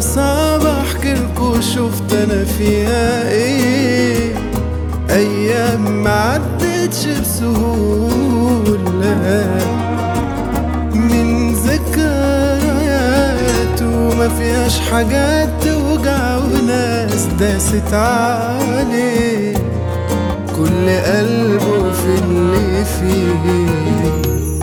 صعب احكيلكوا شفت انا فيها ايه ايام ما عدتش بسهولة من ذكريات وما فيهاش حاجات توجع وناس داست عليه كل قلبه في اللي فيه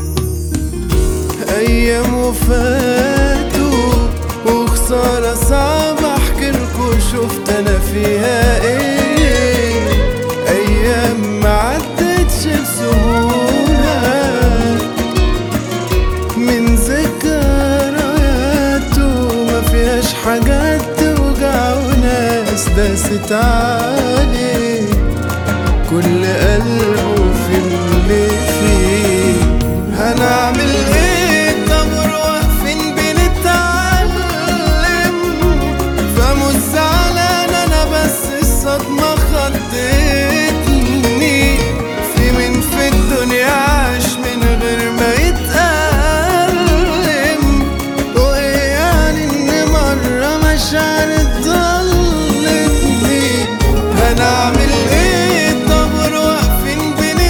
ايام وفاتوا وخسارة صعب احكيلكوا شفت انا فيها ايه ايام ما عدتش بسهولة من ذكريات وما فيهاش حاجات توجع وناس داست عليه كل قلبه في اللي فيه هنعمل ايه طب واقفين بنتعلم فمش زعلان انا بس الصدمة خضتني في من في الدنيا عاش من غير ما يتألم وايه يعني ان مرة مشاعر ضلتني هنعمل ايه طب واقفين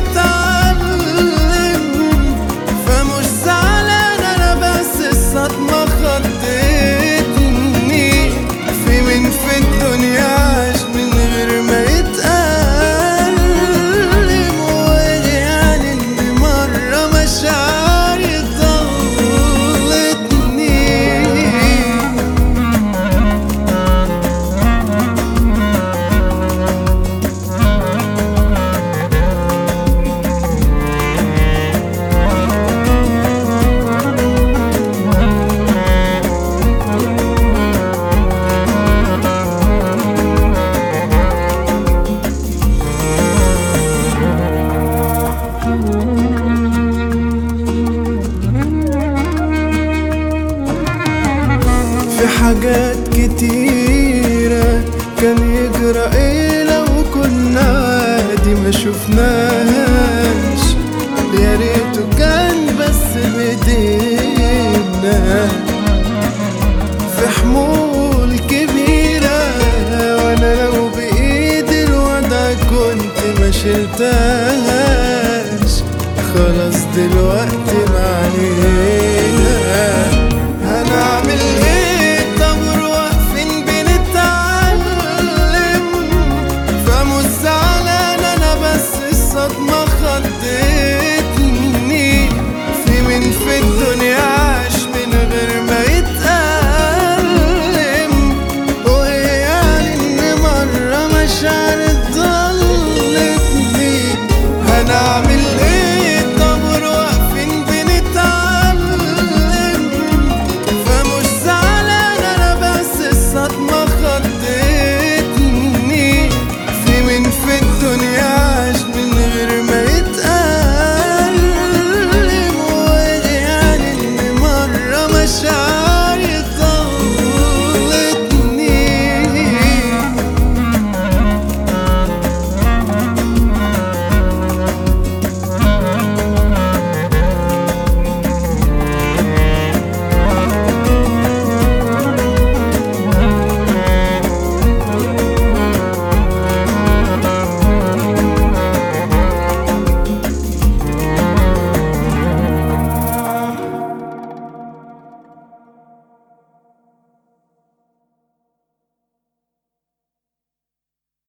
بنتعلم فمش زعلان انا بس الصدمة خضتني في من في الدنيا عاش من غير ما يتألم وايه يعني ان مرة مشاعري ضلتني في حاجات كتيرة كان يجرى ايه لو كنا عادي ما شفناهاش يا ريته كان بس بايدينا في حمول كبيرة وانا لو بايدي الوضع كنت ما شلتهاش